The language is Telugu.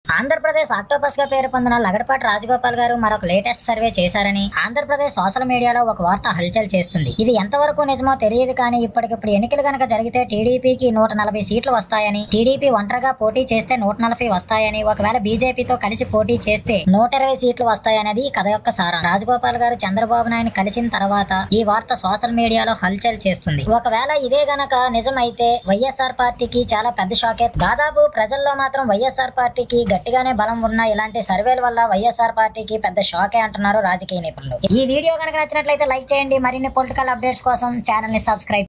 ఆంధ్రప్రదేశ్ ఆక్టోపస్ గా పేరు పొందిన లగడపాటి రాజగోపాల్ గారు మరొక లేటెస్ట్ సర్వే చేశారని ఆంధ్రప్రదేశ్ సోషల్ మీడియాలో ఒక వార్త హల్చల్ చేస్తుంది ఇది ఎంతవరకు నిజమో తెలియదు కానీ ఇప్పటికిప్పుడు ఎన్నికలు గనక జరిగితే టీడీపీకి నూట నలభై సీట్లు వస్తాయని టీడీపీ ఒంటరిగా పోటీ చేస్తే నూట నలభై వస్తాయని ఒకవేళ బీజేపీతో కలిసి పోటీ చేస్తే నూట ఇరవై సీట్లు వస్తాయనేది ఈ కథ యొక్క సారా రాజగోపాల్ గారు చంద్రబాబు నాయుడు కలిసిన తర్వాత ఈ వార్త సోషల్ మీడియాలో హల్చల్ చేస్తుంది ఒకవేళ ఇదే గనక నిజమైతే వైఎస్ఆర్ పార్టీకి చాలా పెద్ద షాకే దాదాపు ప్రజల్లో మాత్రం వైఎస్ఆర్ పార్టీకి గట్టిగానే బలం ఉన్న ఇలాంటి సర్వేల వల్ల వైఎస్ఆర్ పార్టీకి పెద్ద షాకే అంటున్నారు రాజకీయ నిపుణులు ఈ వీడియో కనుక నచ్చినట్లయితే లైక్ చేయండి మరిన్ని పొలిటికల్ అప్డేట్స్ కోసం ఛానల్ ని సబ్స్క్రైబ్